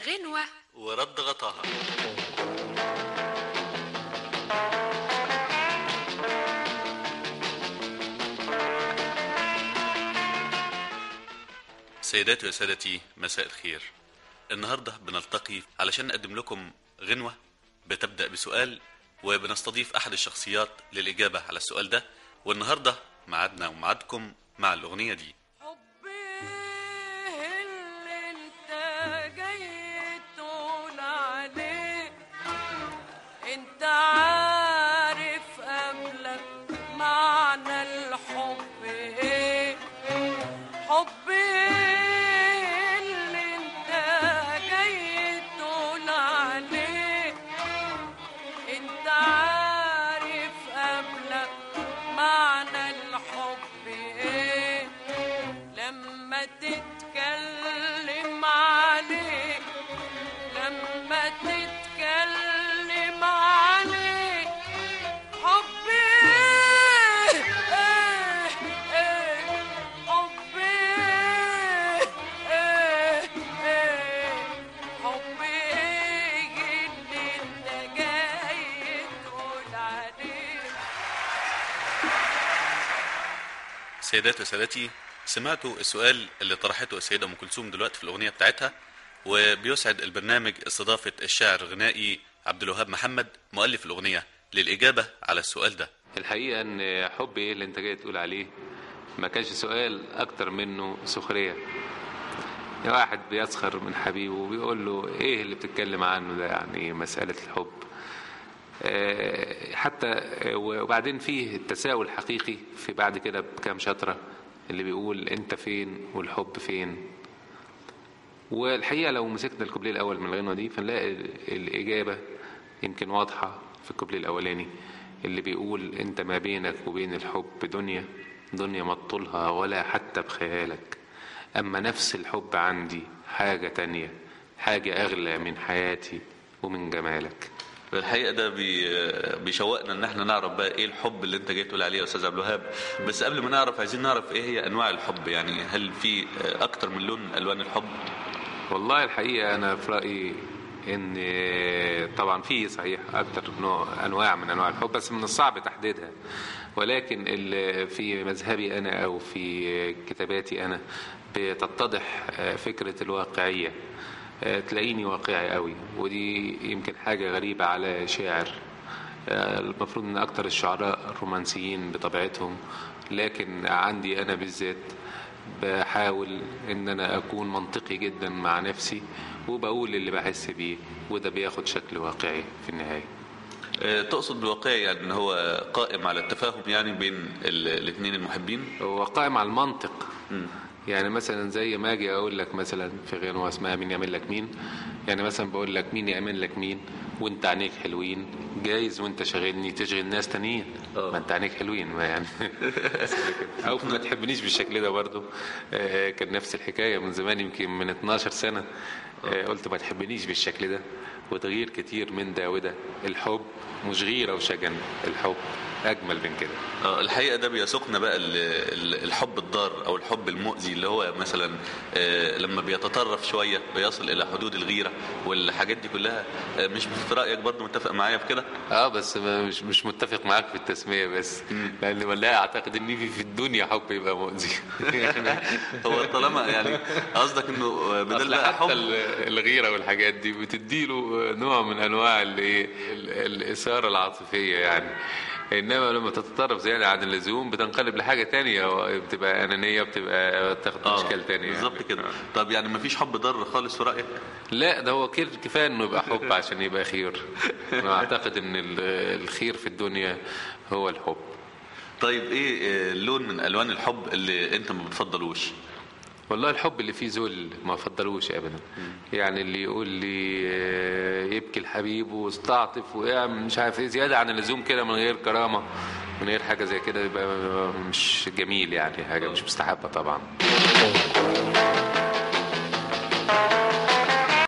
غنوة ورد غطاها سيداتي وسادتي مساء الخير النهاردة بنلتقي علشان نقدم لكم غنوة بتبدأ بسؤال وبنستضيف أحد الشخصيات للإجابة على السؤال ده والنهاردة معادنا ومعادكم مع الأغنية دي حبي اللي انت جاي تقول عليه انت عارف قبلك معنى الحب ايه حبي اللي انت جاي تقول عليه انت عارف قبلك معنى الحب ايه لما تتكلم عليه لما تتكلم عليه حبي ايه ايه حبي ايه ايه حبي ايه اللي انت جاي تقول عليه سيداتي وسادتي سمعتوا السؤال اللي طرحته السيدة أم كلثوم دلوقتي في الأغنية بتاعتها وبيسعد البرنامج استضافة الشاعر الغنائي عبد الوهاب محمد مؤلف الأغنية للإجابة على السؤال ده الحقيقة ان حب ايه اللي انت جاي تقول عليه ما كانش سؤال اكتر منه سخرية يعني واحد بيسخر من حبيبه وبيقول له ايه اللي بتتكلم عنه ده يعني مسألة الحب آه، حتى آه، وبعدين فيه التساؤل الحقيقي في بعد كده بكام شطرة اللي بيقول انت فين والحب فين والحقيقة لو مسكنا الكوبليه الأول من الغنوة دي فنلاقي الإجابة يمكن واضحة في الكوبليه الأولاني اللي بيقول أنت ما بينك وبين الحب دنيا دنيا ما تطولها ولا حتى بخيالك أما نفس الحب عندي حاجة تانية حاجة أغلى من حياتي ومن جمالك الحقيقه ده بي بيشوقنا ان احنا نعرف بقى ايه الحب اللي انت جاي تقول عليه يا استاذ عبد الوهاب بس قبل ما نعرف عايزين نعرف ايه هي انواع الحب يعني هل في اكتر من لون من الوان الحب والله الحقيقة أنا في رأيي إن طبعا في صحيح أكتر نوع أنواع من أنواع الحب بس من الصعب تحديدها ولكن اللي في مذهبي أنا أو في كتاباتي أنا بتتضح فكرة الواقعية تلاقيني واقعي قوي ودي يمكن حاجة غريبة على شاعر المفروض ان اكتر الشعراء رومانسيين بطبيعتهم لكن عندي انا بالذات بحاول ان انا اكون منطقي جدا مع نفسي وبقول اللي بحس بيه وده بياخد شكل واقعي في النهايه آه، تقصد بالواقعي يعني ان هو قائم على التفاهم يعني بين الاثنين المحبين هو قائم على المنطق مم. يعني مثلا زي ما اجي اقول لك مثلا في غنوه اسمها مين يعمل لك مين يعني مثلا بقول لك مين يعمل لك مين وانت عينيك حلوين جايز وانت شاغلني تشغل ناس تانيين آه. ما انت عينيك حلوين ما يعني او ما تحبنيش بالشكل ده برضو آه، كان نفس الحكايه من زمان يمكن من 12 سنه آه، قلت ما تحبنيش بالشكل ده وتغيير كتير من ده وده الحب مش غيره وشجن الحب اجمل من كده آه، الحقيقه ده بيسوقنا بقى ال- ال- الحب الضار او الحب المؤذي اللي هو مثلا آه، لما بيتطرف شويه بيصل الى حدود الغيره والحاجات دي كلها آه، مش في رايك برضه متفق معايا في كده اه بس ما مش مش متفق معاك في التسميه بس لان ولا اعتقد ان في في الدنيا حب يبقى مؤذي يعني هو طالما يعني قصدك انه بدل أصل بقى حتى حب ال- الغيره والحاجات دي بتديله نوع من انواع الايه ال- الاثاره العاطفيه يعني انما لما تتطرف زياده عن اللزوم بتنقلب لحاجه تانية بتبقى انانيه بتبقى تاخد آه، اشكال تانية يعني. بالظبط كده طب يعني مفيش حب ضار خالص في رايك لا ده هو كير كفايه انه يبقى حب عشان يبقى خير انا اعتقد ان ال- الخير في الدنيا هو الحب طيب ايه آه، لون من الوان الحب اللي انت ما بتفضلوش والله الحب اللي فيه ذل ما افضلوش ابدا يعني اللي يقول لي آه، يبكي الحبيب واستعطف ويعمل مش عارف ايه زياده عن اللزوم كده من غير كرامه من غير حاجه زي كده يبقى مش جميل يعني حاجه مش مستحبه طبعا